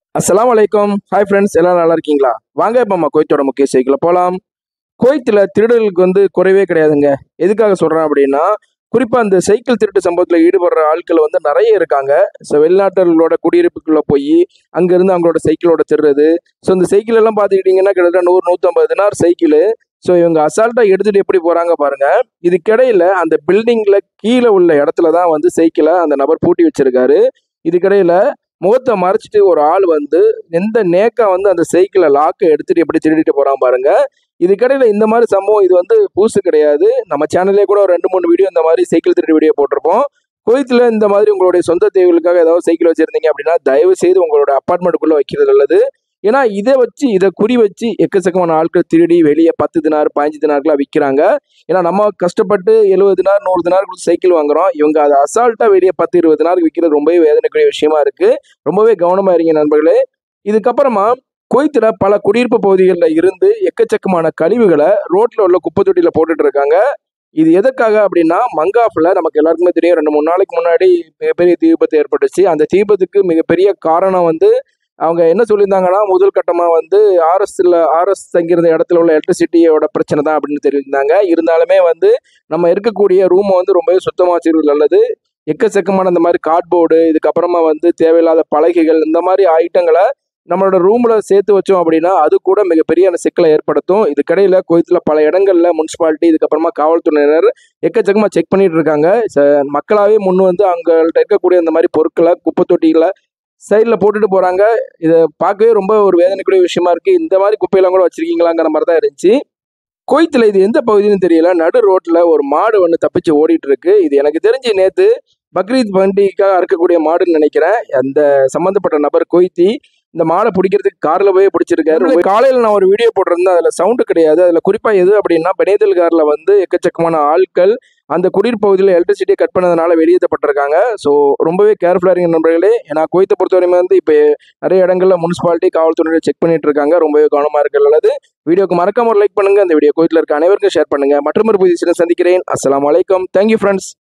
அஸ்ஸலாமு அலைக்கும் hi friends எல்லாம் நல்லா இருக்கீங்களா வாங்க இப்போ நம்ம குவைத்தோட முக்கிய செய்திகளை போகலாம் குவைத்தில் திருடர்களுக்கு வந்து குறைவே கிடையாதுங்க எதுக்காக சொல்கிறேன் அப்படின்னா குறிப்பாக அந்த சைக்கிள் திருட்டு சம்பவத்தில் ஈடுபடுற ஆட்கள் வந்து நிறைய இருக்காங்க ஸோ வெளிநாட்டர்களோட குடியிருப்புக்குள்ளே போய் அங்கேருந்து அவங்களோட சைக்கிளோட திருடுறது ஸோ இந்த சைக்கிள் எல்லாம் பார்த்துக்கிட்டிங்கன்னா கிட்டத்தட்ட நூறு நூற்றம்பது தினார் சைக்கிள் ஸோ இவங்க அசால்ட்டாக எடுத்துகிட்டு எப்படி போகிறாங்க பாருங்க இதுக்கிடையில் அந்த பில்டிங்கில் கீழே உள்ள இடத்துல தான் வந்து சைக்கிளை அந்த நபர் பூட்டி வச்சிருக்காரு இதுக்கிடையில் முகத்தை மறைச்சிட்டு ஒரு ஆள் வந்து எந்த நேக்கா வந்து அந்த சைக்கிளை லாக்கை எடுத்துட்டு எப்படி திருடிட்டு போறான் பாருங்க இதுக்கடையில இந்த மாதிரி சம்பவம் இது வந்து புதுசு கிடையாது நம்ம சேனல்லே கூட ஒரு ரெண்டு மூணு வீடியோ இந்த மாதிரி சைக்கிள் திருட்டு வீடியோ போட்டிருப்போம் குவைத்தில் இந்த மாதிரி உங்களுடைய சொந்த தேவைகளுக்காக ஏதாவது சைக்கிள் வச்சிருந்தீங்க அப்படின்னா தயவு செய்து உங்களோட அப்பார்ட்மெண்ட்டுக்குள்ள வைக்கிறது நல்லது ஏன்னா இதை வச்சு இதை குறி வச்சு எக்கச்சக்கமான ஆட்கள் திருடி வெளியே பத்து தினார் பதினஞ்சு தினாருக்குலாம் விற்கிறாங்க ஏன்னா நம்ம கஷ்டப்பட்டு எழுபது தினார் நூறு தினார் கொடுத்து சைக்கிள் வாங்குறோம் இவங்க அதை அசால்ட்டாக வெளியே பத்து இருபது தினாருக்கு விற்கிறது ரொம்பவே வேதனைக்குரிய விஷயமா இருக்கு ரொம்பவே கவனமா இருங்க நண்பர்களே இதுக்கப்புறமா குவைத்தில் பல குடியிருப்பு பகுதிகளில் இருந்து எக்கச்சக்கமான கழிவுகளை ரோட்ல உள்ள குப்பை தொட்டியில் போட்டுட்டு இருக்காங்க இது எதற்காக அப்படின்னா மங்காஃபில் நமக்கு எல்லாருக்குமே தெரியும் ரெண்டு மூணு நாளைக்கு முன்னாடி மிகப்பெரிய தீ விபத்து ஏற்பட்டுச்சு அந்த தீ விபத்துக்கு மிகப்பெரிய காரணம் வந்து அவங்க என்ன சொல்லியிருந்தாங்கன்னா முதல் கட்டமாக வந்து ஆர்எஸ்ல ஆர்எஸ் தங்கியிருந்த இடத்துல உள்ள எலக்ட்ரிசிட்டியோட பிரச்சனை தான் அப்படின்னு தெரிவித்தாங்க இருந்தாலுமே வந்து நம்ம இருக்கக்கூடிய ரூமை வந்து ரொம்பவே சுத்தமாக வச்சுக்கிறது நல்லது எக்கச்சக்கமான இந்த மாதிரி கார்ட்போர்டு இதுக்கப்புறமா வந்து தேவையில்லாத பலகைகள் இந்த மாதிரி ஐட்டங்களை நம்மளோட ரூம்ல சேர்த்து வச்சோம் அப்படின்னா அது கூட மிகப்பெரிய அந்த சிக்கலை ஏற்படுத்தும் இதுக்கடையில் கோயத்தில் பல இடங்கள்ல முனிசிபாலிட்டி இதுக்கப்புறமா காவல்துறையினர் எக்கச்சக்கமாக செக் பண்ணிட்டு இருக்காங்க ச- மக்களாவே முன் வந்து அவங்கள்ட்ட இருக்கக்கூடிய இந்த மாதிரி பொருட்களை குப்பை தொட்டிகளை சைடில் போட்டுட்டு போறாங்க இதை பார்க்கவே ரொம்ப ஒரு வேதனைக்குரிய விஷயமா இருக்கு இந்த மாதிரி குப்பையெல்லாம் கூட வச்சிருக்கீங்களாங்கிற மாதிரி தான் இருந்துச்சு கோயத்தில் இது எந்த பகுதின்னு தெரியல நடு ரோட்ல ஒரு மாடு ஒன்று தப்பிச்சு ஓடிட்டு இருக்கு இது எனக்கு தெரிஞ்சு நேத்து பக்ரீத் பண்டிகைக்காக அறுக்கக்கூடிய மாடுன்னு நினைக்கிறேன் அந்த சம்பந்தப்பட்ட நபர் கொய்த்தி இந்த மாடை பிடிக்கிறதுக்கு கார்ல போய் பிடிச்சிருக்காரு காலையில நான் ஒரு வீடியோ போட்டிருந்தேன் அதுல சவுண்டு கிடையாது அதுல குறிப்பா எது அப்படின்னா பெனேதல் கார்ல வந்து எக்கச்சக்கமான ஆட்கள் அந்த குடியிருப்பு பகுதியில் எலக்ட்ரிசிட்டியை கட் பண்ணதுனால வெளியேற்றப்பட்டிருக்காங்க ஸோ ரொம்பவே கேர்ஃபுல்லாக இருங்க நண்பர்களே ஏன்னா குவைத்தை பொறுத்தவரைக்கும் வந்து இப்போ நிறைய இடங்கள்ல முனிசிபாலிட்டி காவல்துறையினர் செக் பண்ணிட்டு இருக்காங்க ரொம்பவே கவனமா இருக்க நல்லது வீடியோக்கு மறக்காம ஒரு லைக் பண்ணுங்க அந்த வீடியோ கோயத்தில் இருக்க அனைவருக்கும் ஷேர் பண்ணுங்க மற்றும் ஒரு புதிய சந்திக்கிறேன் அஸ்ஸலாமு அலைக்கும் தேங்க்யூ ஃப்ரெண்ட்ஸ்